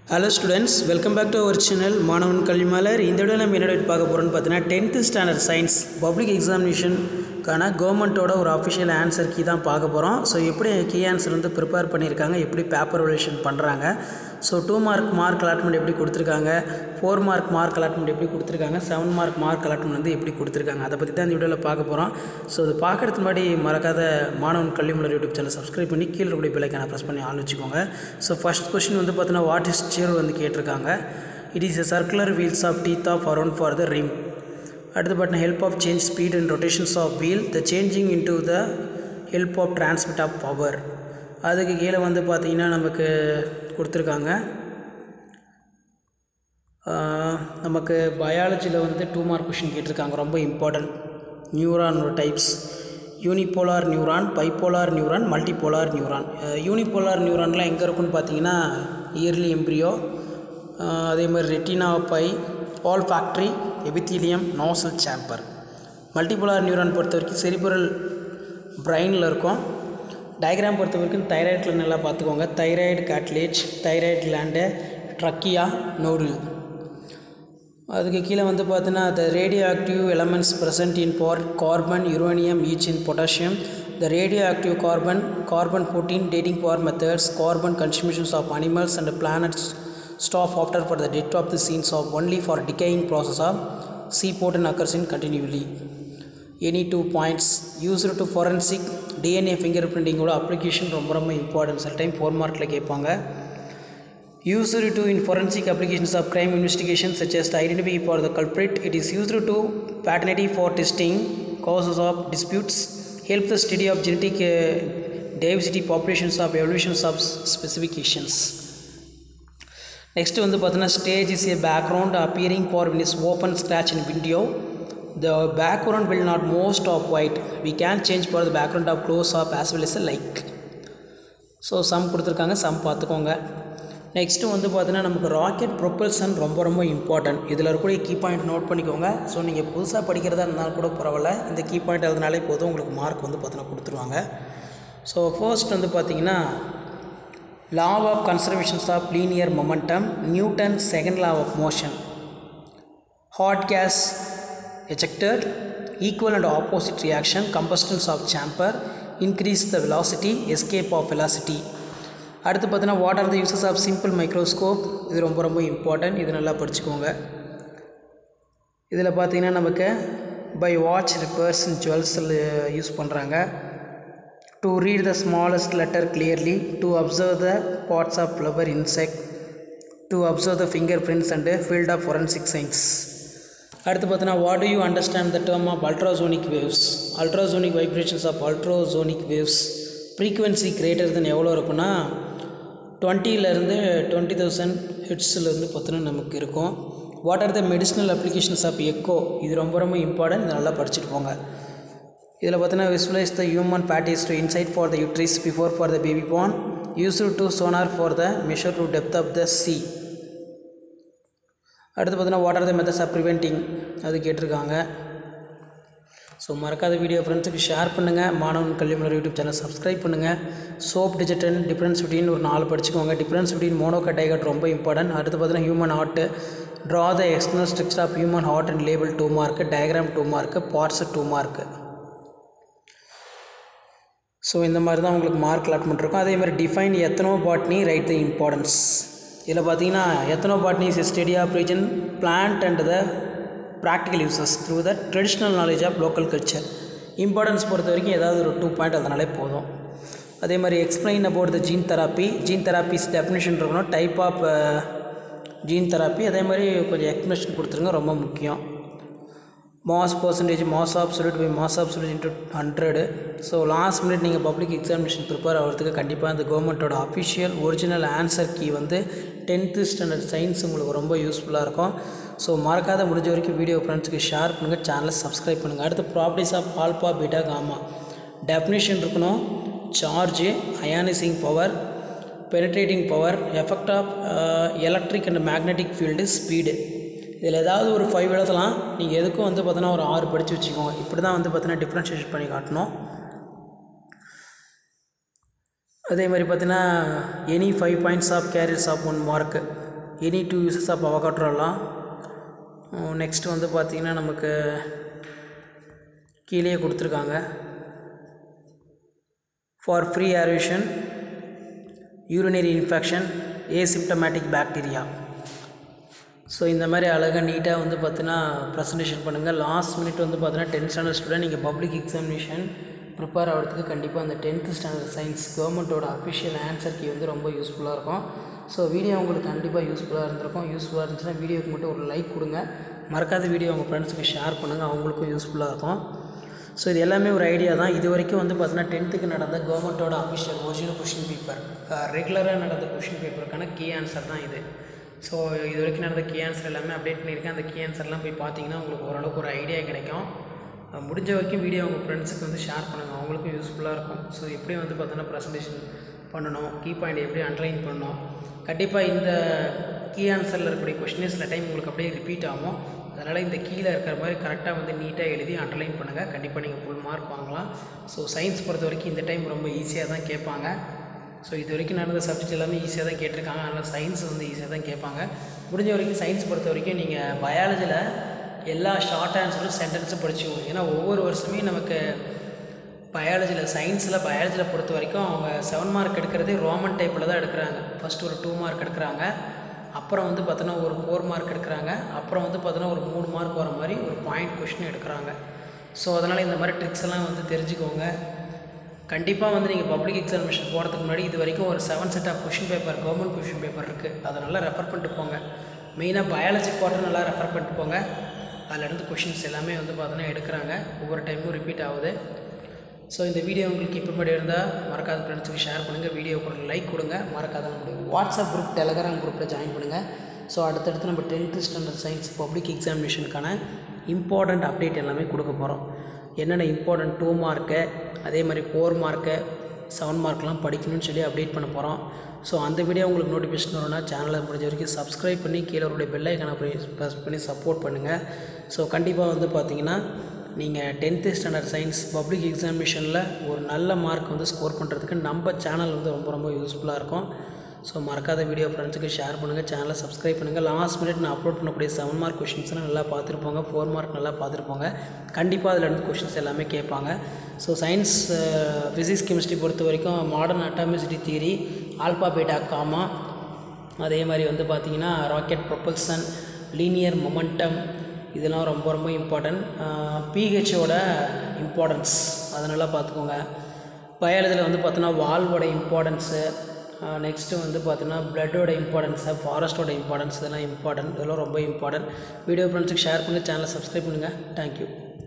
hello students welcome back to our channel Manavan Kalvimalar இந்த விட நம்ம என்ன பார்க்க போகிறோம்னு பார்த்தீங்கன்னா டென்த்து ஸ்டாண்டர்ட் சயின்ஸ் பப்ளிக் எக்ஸாமினேஷனுக்கான கவர்மெண்ட்டோட ஒரு அஃபிஷியல் ஆன்சர் கீ தான் பார்க்க போகிறோம் ஸோ எப்படி கீ ஆன்சர் வந்து ப்ரிப்பேர் பண்ணியிருக்காங்க எப்படி பேப்பர் ரிலேஷன் பண்ணுறாங்க so two mark mark allotment எப்படி கொடுத்துருக்காங்க ஃபோர் மார்க் மார்க் அலாட்மெண்ட் எப்படி கொடுத்துருக்காங்க செவன் மார்க் மார்க் அலாட்மெண்ட் வந்து எப்படி கொடுத்துருக்காங்க அதை பற்றி தான் இந்த வீடியோவில் பார்க்க போகிறோம் ஸோ இது பார்க்குறதுக்கு முன்னாடி மறக்காத மாணவன் கல்விமலர் யூடியூப் சேனல் சப்ஸ்கிரைப் பண்ணி கீழே இருக்கக்கூடிய பெல்லைக்கான ப்ரெஸ் பண்ணி ஆன் வச்சுக்கோங்க ஸோ ஃபஸ்ட் கொஸ்டின் வந்து பார்த்தீங்கன்னா வாட் இஸ் சியர் வந்து கேட்டிருக்காங்க it is a circular wheels of teeth of around for the rim அடுத்து பார்த்தீங்கன்னா help of change speed and rotations of wheel the changing into the help of transmit of power அதுக்கு கீழே வந்து பார்த்தீங்கன்னா நமக்கு கொடுத்துருக்காங்க ஆஹ் நமக்கு பயாலஜியில் வந்து டூ மார்க் கொஷின் கேட்டிருக்காங்க ரொம்ப important neuron types unipolar neuron bipolar neuron multipolar neuron unipolar நியூரான்லாம் எங்கே இருக்குன்னு பார்த்தீங்கன்னா இயர்லி எம்ப்ரியோ அதே மாதிரி retina by olfactory epithelium nasal chamber multipolar neuron பொறுத்த வரைக்கும் செரிபரல் பிரெயினில் இருக்கும் டயக்ராம் பொறுத்த வரைக்கும் தைராய்டில் நல்லா பார்த்துக்கோங்க thyroid cartilage thyroid gland trachea நோடில் அதுக்கு கீழே வந்து பார்த்தீங்கன்னா the radioactive elements present in for carbon uranium each in potassium the radioactive carbon carbon fourteen dating power methods carbon consumptions of animals and planets stop after for the death of the scenes of only for decaying process of C fourteen occurs in continuously any two points used to forensic DNA finger பிரிண்டிங்கோட application ரொம்ப ரொம்ப important சில time four மார்க்கில் கேட்பாங்க used to in forensic applications of crime investigation such as to identify for the culprit it is used to paternity for testing causes of disputes help the study of genetic uh, diversity populations of evolutions of specifications next வந்து பார்த்தீங்கன்னா stage is a background appearing for when is open scratch in window the background will not most of white we can change for the background of close up as well as a like so some கொடுத்துருக்காங்க some பார்த்துக்கோங்க next வந்து பார்த்தீங்கன்னா நமக்கு rocket ப்ரொப்பல்சன் ரொம்ப ரொம்ப important இதில் இருக்கக்கூடிய key point note பண்ணிக்கோங்க ஸோ நீங்கள் புதுசாக படிக்கிறதா இருந்தாலும் கூட பரவாயில்ல இந்த கீ பாயிண்ட் எழுதினாலே போதும் உங்களுக்கு மார்க் வந்து பார்த்தீங்கன்னா கொடுத்துருவாங்க ஸோ ஃபர்ஸ்ட் வந்து பார்த்தீங்கன்னா law of conservations of linear momentum Newton second law of motion hot gas ejected equal and opposite reaction combustions of chamber increase the velocity escape of velocity அடுத்து பார்த்தீங்கன்னா what are the uses of simple microscope இது ரொம்ப ரொம்ப important இது நல்லா படிச்சுக்கோங்க இதில் பார்த்தீங்கன்னா நமக்கு பை வாட்ச் ரிப்பர்ஸ் ஜுவல்ஸில் யூஸ் பண்ணுறாங்க to read the smallest letter clearly to observe the parts of flower insect to observe the finger prints and field of forensic science அடுத்து பார்த்தீங்கன்னா what do you understand the term of ultrasonic waves ultrasonic vibrations of ultrasonic waves frequency greater than எவ்வளோ இருக்குன்னா டுவெண்ட்டிலேருந்து twenty thousand ஹிட்ஸ்லேருந்து பார்த்தீங்கன்னா நமக்கு இருக்கும் what are the medicinal applications of echo இது ரொம்ப ரொம்ப இம்பார்ட்டன்ட் இது நல்லா படிச்சுட்டு போங்க இதில் பார்த்தீங்கன்னா visualise the human fetus to inside for the uterus before for the baby born used to sonar for the measure to depth of the sea அடுத்து பார்த்தீங்கன்னா what are the methods of preventing அது கேட்டிருக்காங்க so மறக்காத video ஃப்ரெண்ட்ஸுக்கு share பண்ணுங்கள் Manavan Kalvimalar YouTube channel subscribe பண்ணுங்கள் soap digital difference between ஒரு நாலு படிச்சுக்கோங்க டிஃப்ரென்ஸ் பிட்வீன் மோனோகட் டைகட் ரொம்ப இம்பார்ட்டன்ட் அடுத்து பார்த்தீங்கன்னா human heart draw the external structure of human heart and label two mark diagram two mark parts two mark so இந்த மாதிரி தான் உங்களுக்கு மார்க் அலாட்மெண்ட் இருக்கும் அதே மாதிரி define ethnobotany write the importance இதில் பார்த்தீங்கன்னா ethnobotany is study of region plant and the practical uses through the traditional knowledge of local culture importance பொறுத்த வரைக்கும் ஏதாவது ஒரு டூ பாயிண்ட் அதனாலே போதும் அதே மாதிரி explain about the gene therapy gene therapies definition இருக்கணும் டைப் ஆஃப் ஜீன் தெராப்பி அதே மாதிரி கொஞ்சம் எக்ஸ்பிளேஷன் கொடுத்துருங்க ரொம்ப முக்கியம் மாஸ் பர்சன்டேஜ் மாஸ் ஆஃப் சொல்லிட்டு போய் மாஸ் ஆஃப் சொல்லிட்டு into hundred so last minute நீங்கள் பப்ளிக் எக்ஸாமினேஷன் ப்ரிப்பேர் ஆகிறதுக்கு கண்டிப்பாக இந்த கவர்மெண்ட்டோட அஃபிஷியல் ஒரிஜினல் ஆன்சர் கீ வந்து டென்த்து ஸ்டாண்டர்ட் சயின்ஸ் உங்களுக்கு ரொம்ப யூஸ்ஃபுல்லாக இருக்கும் ஸோ மறக்காத முடிஞ்ச வரைக்கும் வீடியோ ஃப்ரெண்ட்ஸுக்கு ஷேர் பண்ணுங்கள் சேனலை சப்ஸ்கிரைப் பண்ணுங்கள் அடுத்து properties of alpha beta gamma definition இருக்கணும் charge ionising power penetrating power effect of electric and magnetic field speed இதில் ஏதாவது ஒரு ஃபைவ் எழுதலாம் நீங்கள் எதுக்கும் வந்து பார்த்தோன்னா ஒரு ஆறு படித்து வச்சுக்கோங்க இப்படி தான் வந்து பார்த்தீங்கன்னா டிஃப்ரென்ஷியேஷன் பண்ணி காட்டணும் அதே மாதிரி பார்த்தீங்கன்னா any five points of carriers of one mark any two uses of அவகாட்ரோலாம் நெக்ஸ்ட் வந்து பார்த்திங்கன்னா நமக்கு கீழே கொடுத்துருக்காங்க for free aeration urinary infection asymptomatic bacteria so இந்த மாதிரி அழகாக நீட்டாக வந்து பார்த்தீங்கன்னா ப்ரெசன்டேஷன் பண்ணுங்கள் லாஸ்ட் மினிட் வந்து பார்த்தீங்கன்னா டென்த் ஸ்டாண்டர்ட் ஸ்டூடெண்ட் நீங்கள் பப்ளிக் எக்ஸாமினேஷன் ப்ரிப்பேர் ஆகிறதுக்கு கண்டிப்பாக அந்த டென்த்து ஸ்டாண்டர்ட் சயின்ஸ் கவர்மெண்ட்டோட அஃபிஷியல் ஆன்சர் கீ வந்து ரொம்ப யூஸ்ஃபுல்லாக இருக்கும் ஸோ வீடியோ உங்களுக்கு கண்டிப்பாக யூஸ்ஃபுல்லாக இருந்திருக்கும் யூஸ்ஃபுல்லாக இருந்துச்சுன்னா வீடியோக்கு மட்டும் ஒரு லைக் கொடுங்க மறக்காத வீடியோ உங்கள் ஃப்ரெண்ட்ஸுக்கு ஷேர் பண்ணுங்கள் அவங்களுக்கும் யூஸ்ஃபுல்லாக இருக்கும் ஸோ இது எல்லாமே ஒரு ஐடியா தான் இது வரைக்கும் வந்து பார்த்தீங்கன்னா டென்த்துக்கு நடந்த கவர்மெண்ட்டோட அஃபிஷியல் ஒரிஜினல் கொஷின் பேப்பர் ரெகுலராக நடந்த கொஷின் பேப்பருக்கான கீ ஆன்சர் தான் இது ஸோ இது வரைக்கும் நடந்த கீ ஆன்சர் எல்லாமே அப்டேட் பண்ணியிருக்கேன் அந்த கீ ஆன்சர்லாம் போய் பார்த்தீங்கன்னா உங்களுக்கு ஓரளவுக்கு ஒரு ஐடியா கிடைக்கும் அஹ் முடிஞ்ச வரைக்கும் வீடியோ உங்கள் ஃப்ரெண்ட்ஸுக்கு வந்து ஷேர் பண்ணுங்கள் அவங்களுக்கும் யூஸ்ஃபுல்லாக இருக்கும் ஸோ எப்படி வந்து பார்த்தோன்னா ப்ரெசன்டேஷன் பண்ணணும் கீ பாயிண்ட் எப்படி அண்டர்லைன் பண்ணணும் கண்டிப்பாக இந்த கீ ஆன்சரில் இருக்கக்கூடிய கொஷினே சில டைம் உங்களுக்கு அப்படியே ரிப்பீட் ஆகும் அதனால் இந்த கீழே இருக்கிற மாதிரி கரெக்டாக வந்து நீட்டாக எழுதி அண்டர்லைன் பண்ணுங்கள் கண்டிப்பாக நீங்கள் ஃபுல் மார்க் வாங்கலாம் ஸோ சயின்ஸ் பொறுத்த வரைக்கும் இந்த டைம் ரொம்ப ஈஸியாக தான் கேட்பாங்க ஸோ இது வரைக்கும் நடந்த சப்ஜெக்ட் எல்லாமே ஈஸியாக தான் கேட்டிருக்காங்க அதனால் சயின்ஸ் வந்து ஈஸியாக தான் கேட்பாங்க முடிஞ்ச வரைக்கும் சயின்ஸ் பொறுத்த வரைக்கும் நீங்கள் பயாலஜியில் எல்லா ஷார்ட் ஆன்சரும் சென்டென்ஸும் படிச்சுக்கோங்க ஏன்னா ஒவ்வொரு வருஷமே நமக்கு பயாலஜியில் சயின்ஸில் பயாலஜியில் பொறுத்த வரைக்கும் அவங்க செவன் மார்க் எடுக்கிறதே ரோமன் டைப்பில் தான் எடுக்கிறாங்க ஃபஸ்ட் ஒரு டூ மார்க் எடுக்கிறாங்க அப்புறம் வந்து பார்த்தோன்னா ஒரு ஃபோர் மார்க் எடுக்கிறாங்க அப்புறம் வந்து பார்த்தோன்னா ஒரு மூணு மார்க் வர மாதிரி ஒரு பாயிண்ட் கொஷின் எடுக்கிறாங்க ஸோ அதனால் இந்த மாதிரி ட்ரிக்ஸ் எல்லாம் வந்து தெரிஞ்சுக்கோங்க கண்டிப்பாக வந்து நீங்கள் பப்ளிக் எக்ஸாமினேஷன் போகிறதுக்கு முன்னாடி இது வரைக்கும் ஒரு seven set of question paper government question paper இருக்குது அதை நல்லா ரெஃபர் பண்ணிட்டு போங்க மெயினாக பயாலஜி குவார்டர் நல்லா ரெஃபர் பண்ணிட்டு போங்க அதில் இருந்து கொஷின்ஸ் எல்லாமே வந்து பார்த்தோன்னா எடுக்கிறாங்க ஒவ்வொரு டைமும் ரிப்பீட் ஆகுது ஸோ இந்த வீடியோ உங்களுக்கு இப்போ மாதிரி இருந்தால் மறக்காத ஃப்ரெண்ட்ஸுக்கு ஷேர் பண்ணுங்கள் வீடியோக்கு ஒரு லைக் கொடுங்க மறக்காத நம்மளுடைய வாட்ஸ்அப் குரூப் டெலகிராம் குரூப்பில் ஜாயின் பண்ணுங்கள் ஸோ அடுத்தடுத்து நம்ம டென்த்து ஸ்டாண்டர்ட் சயின்ஸ் பப்ளிக் எக்ஸாமினேஷனுக்கான இம்பார்ட்டண்ட் அப்டேட் எல்லாமே கொடுக்க போகிறோம் என்னென்ன இம்பார்ட்டன்ட் டூ மார்க்கு அதே மாதிரி ஃபோர் மார்க்கு செவன் மார்க்லாம் படிக்கணும்னு சொல்லி அப்டேட் பண்ண போகிறோம் ஸோ அந்த வீடியோ உங்களுக்கு நோட்டிஃபிகேஷன் வரும்னா சேனலை முடிஞ்ச வரைக்கும் சப்ஸ்கிரைப் பண்ணி கீழே ஒரு பெல் ஐக்கனை ப்ரெஸ் பண்ணி சப்போர்ட் பண்ணுங்கள் ஸோ கண்டிப்பாக வந்து பார்த்தீங்கன்னா நீங்கள் டென்த்து ஸ்டாண்டர்ட் சயின்ஸ் பப்ளிக் எக்ஸாமினேஷனில் ஒரு நல்ல மார்க் வந்து ஸ்கோர் பண்ணுறதுக்கு நம்ம சேனல் வந்து ரொம்ப ரொம்ப யூஸ்ஃபுல்லாக இருக்கும் ஸோ மறக்காத வீடியோ ஃப்ரெண்ட்ஸுக்கு ஷேர் பண்ணுங்கள் சேனலை சப்ஸ்கிரைப் பண்ணுங்கள் லாஸ்ட் மினிட் நான் அப்லோட் பண்ணக்கூடிய செவன் மார்க் கொஷின்ஸ்லாம் நல்லா பார்த்துருப்போங்க ஃபோர் மார்க் நல்லா பார்த்துருப்போங்க கண்டிப்பாக அதில் இருந்து கொஷின்ஸ் எல்லாமே கேட்பாங்க ஸோ சயின்ஸ் ஃபிசிக்ஸ் கெமிஸ்ட்ரி பொறுத்த வரைக்கும் modern atomicity theory alpha beta gamma அதே மாதிரி வந்து பார்த்திங்கன்னா ராக்கெட் ப்ரொபல்சன் லீனியர் மொமெண்டம் இதெல்லாம் ரொம்ப ரொம்ப இம்பார்ட்டன்ட் பிஹெச்சோட இம்பார்ட்டன்ஸ் அதை நல்லா பார்த்துக்கோங்க பயாலஜியில் வந்து பார்த்தோன்னா வால்வோட இம்பார்ட்டன்ஸு நெக்ஸ்ட்டு வந்து பார்த்தீங்கன்னா பிளட்டோட இம்பார்ட்டன்ஸு ஃபாரஸ்ட்டோட இம்பார்ட்டன்ஸ் இதெல்லாம் இம்பார்ட்டன்ட் இதெல்லாம் ரொம்ப இம்பார்ட்டன்ட் வீடியோ ஃப்ரெண்ட்ஸுக்கு ஷேர் பண்ணுங்கள் சேனலை சப்ஸ்கிரைப் பண்ணுங்கள் தேங்க்யூ